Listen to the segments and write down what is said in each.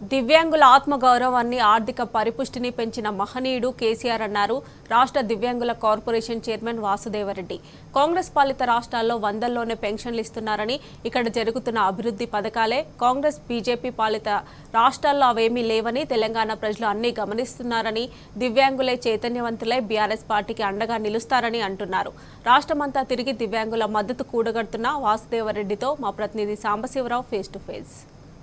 దివ్యాంగుల ఆత్మగౌరవాన్ని ఆర్థిక పరిపుష్టిని పెంచిన మహనీయుడు కేసీఆర్ అన్నారు రాష్ట్ర దివ్యాంగుల కార్పొరేషన్ చైర్మన్ వాసుదేవరెడ్డి కాంగ్రెస్ పాలిత రాష్ట్రాల్లో వందల్లోనే పెన్షన్లు ఇస్తున్నారని ఇక్కడ జరుగుతున్న అభివృద్ధి పథకాలే కాంగ్రెస్ బీజేపీ పాలిత రాష్ట్రాల్లో అవేమీ లేవని తెలంగాణ ప్రజలు అన్నీ గమనిస్తున్నారని దివ్యాంగులే చైతన్యవంతులై బీఆర్ఎస్ పార్టీకి అండగా నిలుస్తారని అంటున్నారు రాష్ట్రమంతా తిరిగి దివ్యాంగుల మద్దతు కూడగడుతున్న వాసుదేవరెడ్డితో మా ప్రతినిధి సాంబశివరావు ఫేస్ టు ఫేస్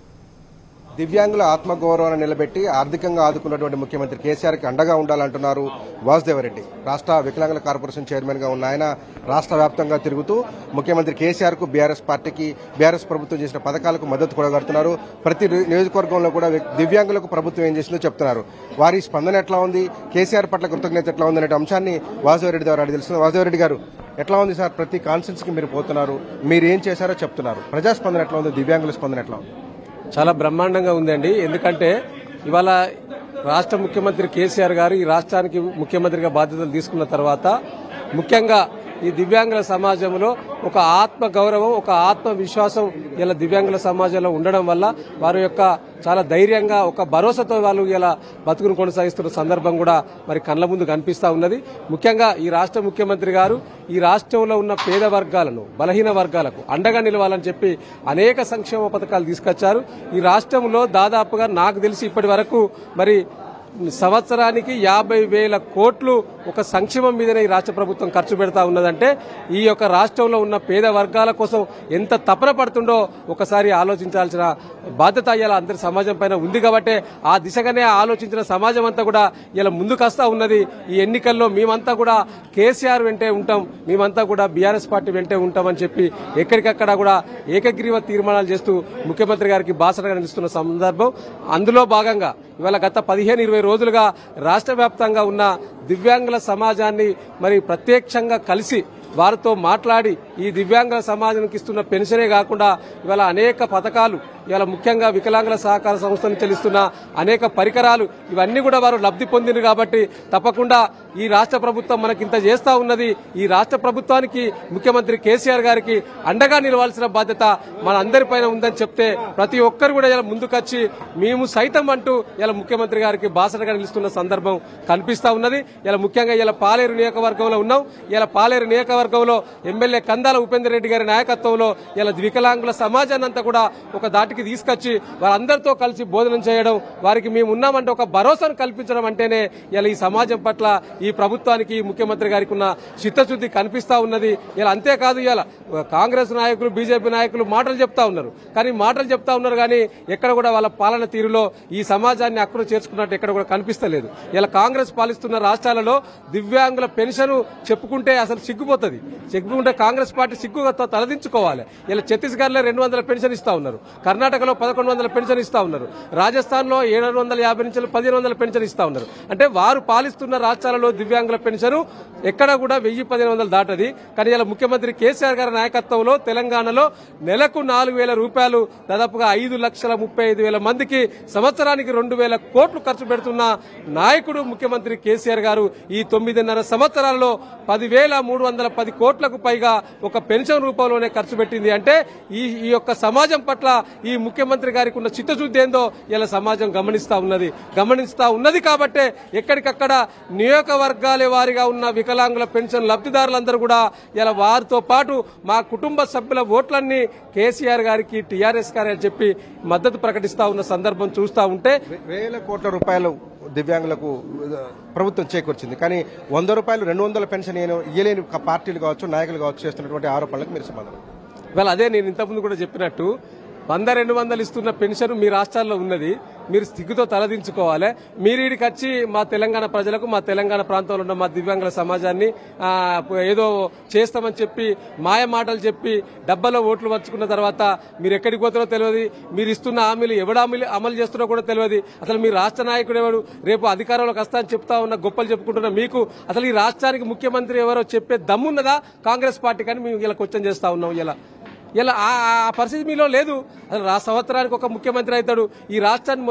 దివ్యాంగుల ఆత్మగౌరవాన్ని నిలబెట్టి ఆర్థికంగా ఆదుకున్నటువంటి ముఖ్యమంత్రి కేసీఆర్ కి అండగా ఉండాలంటున్నారు వాసుదేవరెడ్డి రాష్ట్ర వికలాంగుల కార్పొరేషన్ చైర్మన్ గా ఉన్న ఆయన రాష్ట్ర వ్యాప్తంగా తిరుగుతూ ముఖ్యమంత్రి కేసీఆర్ కు బీఆర్ఎస్ పార్టీకి బీఆర్ఎస్ ప్రభుత్వం చేసిన పథకాలకు మద్దతు కూడగడుతున్నారు ప్రతి నియోజకవర్గంలో కూడా దివ్యాంగులకు ప్రభుత్వం ఏం చేసిందో చెప్తున్నారు వారి స్పందన ఎట్లా ఉంది కేసీఆర్ పట్ల కృతజ్ఞత ఎట్లా ఉంది అనే అంశాన్ని వాసుదేవరెడ్డి ద్వారా అడిగి తెలుస్తుంది వాసుదేవరెడ్డి గారు ఎట్లా ఉంది సార్ ప్రతి కాన్ఫరెన్స్ కి మీరు పోతున్నారు మీరు ఏం చేశారో చెప్తున్నారు ప్రజాస్పందన ఎట్లా ఉంది దివ్యాంగుల స్పందన ఎట్లా ఉంది చాలా బ్రహ్మాండంగా ఉందండి ఎందుకంటే ఇవాళ రాష్ట్ర ముఖ్యమంత్రి కేసీఆర్ గారు ఈ రాష్ట్రానికి ముఖ్యమంత్రిగా బాధ్యతలు తీసుకున్న తర్వాత ముఖ్యంగా ఈ దివ్యాంగుల సమాజంలో ఒక ఆత్మ గౌరవం ఒక ఆత్మ విశ్వాసం ఇలా దివ్యాంగుల సమాజంలో ఉండడం వల్ల వారి యొక్క చాలా ధైర్యంగా ఒక భరోసాతో వాళ్ళు ఇలా బతుకును కొనసాగిస్తున్న సందర్భం కూడా మరి కళ్ళ ముందు కనిపిస్తా ఉన్నది ముఖ్యంగా ఈ రాష్ట్ర ముఖ్యమంత్రి గారు ఈ రాష్ట్రంలో ఉన్న పేద వర్గాలను బలహీన వర్గాలకు అండగా నిలవాలని చెప్పి అనేక సంక్షేమ పథకాలు తీసుకొచ్చారు ఈ రాష్ట్రంలో దాదాపుగా నాకు తెలిసి ఇప్పటి వరకు మరి సంవత్సరానికి యాభై వేల కోట్లు ఒక సంక్షేమం మీదనే ఈ రాష్ట్ర ప్రభుత్వం ఖర్చు పెడతా ఉన్నదంటే ఈ యొక్క రాష్ట్రంలో ఉన్న పేద వర్గాల కోసం ఎంత తపన పడుతుండో ఒకసారి ఆలోచించాల్సిన బాధ్యత ఇలా అందరి సమాజం పైన ఉంది కాబట్టి ఆ దిశగానే ఆలోచించిన సమాజం అంతా కూడా ఇలా ముందుకొస్తా ఉన్నది ఈ ఎన్నికల్లో మేమంతా కూడా కేసీఆర్ వెంటే ఉంటాం మేమంతా కూడా బీఆర్ఎస్ పార్టీ వెంటే ఉంటామని చెప్పి ఎక్కడికక్కడ కూడా ఏకగ్రీవ తీర్మానాలు చేస్తూ ముఖ్యమంత్రి గారికి బాసటగా నిలుస్తున్న సందర్భం అందులో భాగంగా ఇవాళ గత పదిహేను ఇరవై రోజులుగా రాష్ట్ర వ్యాప్తంగా ఉన్న దివ్యాంగుల సమాజాన్ని మరి ప్రత్యక్షంగా కలిసి వారితో మాట్లాడి ఈ దివ్యాంగుల సమాజానికి ఇస్తున్న పెన్షనే కాకుండా ఇవాళ అనేక పథకాలు ఇవాళ ముఖ్యంగా వికలాంగుల సహకార సంస్థ నుంచి చెల్లిస్తున్న అనేక పరికరాలు ఇవన్నీ కూడా వారు లబ్ధి పొందింది కాబట్టి తప్పకుండా ఈ రాష్ట్ర ప్రభుత్వం మనకి ఇంత చేస్తా ఉన్నది ఈ రాష్ట్ర ప్రభుత్వానికి ముఖ్యమంత్రి కేసీఆర్ గారికి అండగా నిలవాల్సిన బాధ్యత మన అందరిపైన ఉందని చెప్తే ప్రతి ఒక్కరు కూడా ఇలా ముందుకొచ్చి మేము సైతం అంటూ ఇలా ముఖ్యమంత్రి గారికి బాసటగా నిలుస్తున్న సందర్భం కనిపిస్తా ఉన్నది ఇలా ముఖ్యంగా ఇలా పాలేరు నియోజకవర్గంలో ఉన్నాం ఇలా పాలేరు నియోజకవర్గంలో ఎమ్మెల్యే కందాల ఉపేందర్ రెడ్డి గారి నాయకత్వంలో ఇలా వికలాంగుల సమాజాన్ని అంతా కూడా ఒక దాటికి తీసుకొచ్చి వారందరితో కలిసి భోజనం చేయడం వారికి మేము ఉన్నామంటే ఒక భరోసాను కల్పించడం అంటేనే ఇలా ఈ సమాజం పట్ల ఈ ప్రభుత్వానికి ఈ ముఖ్యమంత్రి గారికి ఉన్న చిత్తశుద్ధి కనిపిస్తా ఉన్నది ఇలా అంతేకాదు ఇలా కాంగ్రెస్ నాయకులు బీజేపీ నాయకులు మాటలు చెప్తా ఉన్నారు కానీ మాటలు చెప్తా ఉన్నారు కానీ ఎక్కడ కూడా వాళ్ళ పాలన తీరులో ఈ సమాజాన్ని అక్కడ చేర్చుకున్నట్టు ఎక్కడ కూడా కనిపిస్తలేదు ఇలా కాంగ్రెస్ పాలిస్తున్న రాష్ట్రాలలో దివ్యాంగుల పెన్షన్ చెప్పుకుంటే అసలు సిగ్గుపోతుంది చెప్పుకుంటే కాంగ్రెస్ పార్టీ సిగ్గుగా తలదించుకోవాలి ఇలా ఛత్తీస్గఢ్ లో రెండు వందల పెన్షన్ ఇస్తా ఉన్నారు కర్ణాటకలో పదకొండు వందల పెన్షన్ ఇస్తా ఉన్నారు రాజస్థాన్ లో ఏడు వందల యాభై నుంచి పదిహేను వందల పెన్షన్ ఇస్తా ఉన్నారు అంటే వారు పాలిస్తున్న రాష్ట్రాలలో దివ్యాంగుల పెన్షన్ ఎక్కడ కూడా వెయ్యి పదిహేను వందలు దాటది కానీ ఇలా ముఖ్యమంత్రి కేసీఆర్ గారి నాయకత్వంలో తెలంగాణలో నెలకు నాలుగు వేల రూపాయలు దాదాపుగా ఐదు లక్షల ముప్పై ఐదు వేల మందికి సంవత్సరానికి రెండు వేల కోట్లు ఖర్చు పెడుతున్న నాయకుడు ముఖ్యమంత్రి కేసీఆర్ గారు ఈ తొమ్మిదిన్నర సంవత్సరాల్లో పదివేల మూడు వందల పది కోట్లకు పైగా ఒక పెన్షన్ రూపంలోనే ఖర్చు పెట్టింది అంటే ఈ ఈ యొక్క సమాజం పట్ల ఈ ముఖ్యమంత్రి గారికి ఉన్న చిత్తశుద్ధి ఏందో ఇలా సమాజం గమనిస్తా ఉన్నది గమనిస్తా ఉన్నది కాబట్టే ఎక్కడికక్కడ నియోజకవర్గాల వారిగా ఉన్న వికలాంగుల పెన్షన్ లబ్ధిదారులందరూ కూడా ఇలా వారితో పాటు మా కుటుంబ సభ్యుల ఓట్లన్నీ కేసీఆర్ గారికి టీఆర్ఎస్ గారి అని చెప్పి మద్దతు ప్రకటిస్తా ఉన్న సందర్భం చూస్తా ఉంటే వేల కోట్ల రూపాయలు దివ్యాంగులకు ఆ, ప్రభుత్వం చేకూర్చింది కానీ వంద రూపాయలు రెండు వందల పెన్షన్ ఇయ్యను- ఇయ్యలేని క- పార్టీలు కావచ్చు నాయకులు కావచ్చు చేస్తున్నటువంటి ఆరోపణలకు మీరు సమాధానం ఇవాళ అదే నేను ఇంతకుముందు కూడా చెప్పినట్టు వంద రెండు వందలు ఇస్తున్న పెన్షన్ మీ రాష్ట్రాల్లో ఉన్నది మీరు సిగ్గుతో తలదించుకోవాలి మీరు ఈడికి వచ్చి మా తెలంగాణ ప్రజలకు మా తెలంగాణ ప్రాంతంలో ఉన్న మా దివ్యాంగుల సమాజాన్ని ఆ, ఏదో చేస్తామని చెప్పి మాయ మాటలు చెప్పి డబ్బాలో ఓట్లు వచ్చుకున్న తర్వాత మీరు ఎక్కడికి పోతారో తెలియదు మీరు ఇస్తున్న హామీలు ఎవడు హామీలు అమలు చేస్తున్నారో కూడా తెలియదు అసలు మీ రాష్ట్ర నాయకుడు ఎవడు రేపు అధికారంలోకి వస్తా అని చెప్తా ఉన్న గొప్పలు చెప్పుకుంటున్న మీకు అసలు ఈ రాష్ట్రానికి ముఖ్యమంత్రి ఎవరో చెప్పే దమ్మున్నదా కాంగ్రెస్ పార్టీ కానీ మేము ఇలా క్వశ్చన్ చేస్తా ఉన్నాం ఇలా ఇలా ఆ ఆ పరిస్థితి మీలో లేదు అసలు రా సంవత్సరానికి ఒక ముఖ్యమంత్రి అవుతాడు ఈ రాష్ట్రాన్ని మొత్తం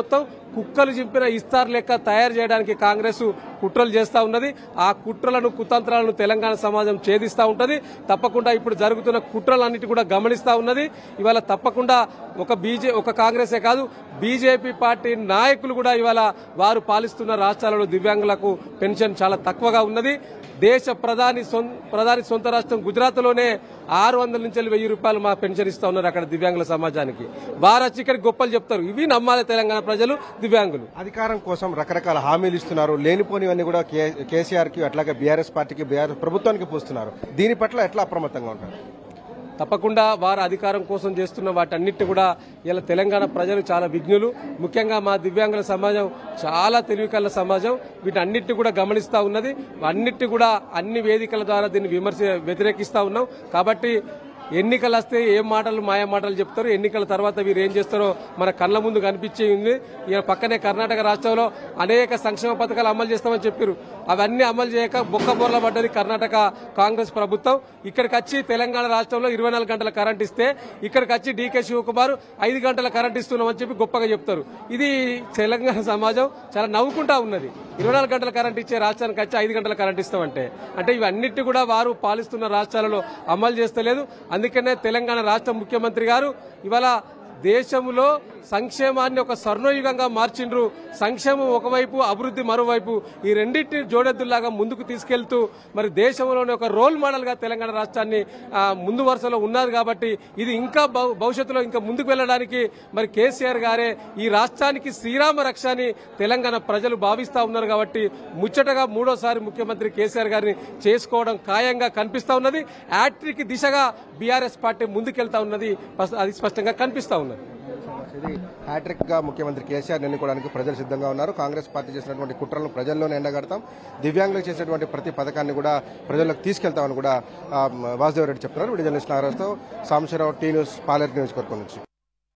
కుక్కలు చింపిన ఇస్తార్ లెక్క తయారు చేయడానికి కాంగ్రెస్ కుట్రలు చేస్తా ఉన్నది ఆ కుట్రలను కుతంత్రాలను తెలంగాణ సమాజం ఛేదిస్తా ఉంటది తప్పకుండా ఇప్పుడు జరుగుతున్న కుట్రలన్నిటి కూడా గమనిస్తా ఉన్నది ఇవాళ తప్పకుండా ఒక బీజే ఒక కాంగ్రెసే కాదు బీజేపీ పార్టీ నాయకులు కూడా ఇవాళ వారు పాలిస్తున్న రాష్ట్రాలలో దివ్యాంగులకు పెన్షన్ చాలా తక్కువగా ఉన్నది దేశ ప్రధాని సొం- ప్రధాని సొంత రాష్ట్రం గుజరాత్లోనే ఆరు వందల నుంచి వెయ్యి రూపాయలు మా పెన్షన్ ఇస్తా ఉన్నారు అక్కడ దివ్యాంగుల సమాజానికి వారు వచ్చి ఇక్కడ గొప్పలు చెప్తారు ఇవి నమ్మాలి తెలంగాణ ప్రజలు దివ్యాంగులు అధికారం కోసం రకరకాల హామీలు ఇస్తున్నారు లేనిపోనివన్నీ కూడా కే- కేసీఆర్ కి అట్లాగే బీఆర్ఎస్ పార్టీకి బీఆర్ఎస్ ప్రభుత్వానికి పూస్తున్నారు దీని పట్ల ఎట్లా అప్రమత్తంగా ఉంటారు తప్పకుండా వారు అధికారం కోసం చేస్తున్న వాటన్నిటిని కూడా ఇలా తెలంగాణ ప్రజలు చాలా విఘ్నులు ముఖ్యంగా మా దివ్యాంగుల సమాజం చాలా తెలివికల్ల సమాజం వీటన్నిటిని కూడా గమనిస్తా ఉన్నది అన్నిటిని కూడా అన్ని వేదికల ద్వారా దీన్ని విమర్శ వ్యతిరేకిస్తా ఉన్నాం కాబట్టి ఎన్నికలు వస్తే ఏం మాటలు మాయ మాటలు చెప్తారు ఎన్నికల తర్వాత వీరు ఏం చేస్తారో మన కళ్ళ ముందు కనిపించే ఉంది ఇక పక్కనే కర్ణాటక రాష్ట్రంలో అనేక సంక్షేమ పథకాలు అమలు చేస్తామని చెప్పారు అవన్నీ అమలు చేయక బొక్క బొర్ల పడ్డది కర్ణాటక కాంగ్రెస్ ప్రభుత్వం ఇక్కడికి వచ్చి తెలంగాణ రాష్ట్రంలో ఇరవై నాలుగు గంటల కరెంట్ ఇస్తే ఇక్కడికి వచ్చి డీకే శివకుమార్ ఐదు గంటల కరెంట్ ఇస్తున్నామని చెప్పి గొప్పగా చెప్తారు ఇది తెలంగాణ సమాజం చాలా నవ్వుకుంటా ఉన్నది ఇరవై నాలుగు గంటల కరెంట్ ఇచ్చే రాష్ట్రానికి వచ్చి ఐదు గంటల కరెంట్ ఇస్తామంటే అంటే ఇవన్నిటి కూడా వారు పాలిస్తున్న రాష్ట్రాలలో అమలు చేస్తలేదు అందుకనే తెలంగాణ రాష్ట్ర ముఖ్యమంత్రి గారు ఇవాళ దేశంలో సంక్షేమాన్ని ఒక స్వర్ణయుగంగా మార్చిండ్రు సంక్షేమం ఒకవైపు అభివృద్ధి మరోవైపు ఈ రెండింటిని జోడెద్దులాగా ముందుకు తీసుకెళ్తూ మరి దేశంలోనే ఒక రోల్ మోడల్ గా తెలంగాణ రాష్ట్రాన్ని ఆ, ముందు వరుసలో ఉన్నారు కాబట్టి ఇది ఇంకా భవ- భవిష్యత్తులో ఇంకా ముందుకు వెళ్ళడానికి మరి కేసీఆర్ గారే ఈ రాష్ట్రానికి శ్రీరామ రక్ష అని తెలంగాణ ప్రజలు భావిస్తా ఉన్నారు కాబట్టి ముచ్చటగా మూడోసారి ముఖ్యమంత్రి కేసీఆర్ గారిని చేసుకోవడం ఖాయంగా కనిపిస్తా ఉన్నది యాట్రిక్ దిశగా బీఆర్ఎస్ పార్టీ ముందుకెళ్తా ఉన్నది పస్- అది స్పష్టంగా కనిపిస్తా ఉన్నది ఇది హ్యాట్రిక్ గా ముఖ్యమంత్రి కేసీఆర్ ఎన్నుకోవడానికి ప్రజలు సిద్ధంగా ఉన్నారు కాంగ్రెస్ పార్టీ చేసినటువంటి కుట్రలను ప్రజల్లోనే ఎండగడతాం దివ్యాంగులకు చేసినటువంటి ప్రతి పథకాన్ని కూడా ప్రజలకు తీసుకెళ్తామని కూడా ఆ, వాసుదేవ్ రెడ్డి చెప్తున్నారు వీడియో జర్నలిస్ట్ నాగరాజుతో సాంబశివరావు టీ న్యూస్ పాలేరు నియోజకవర్గం నుంచి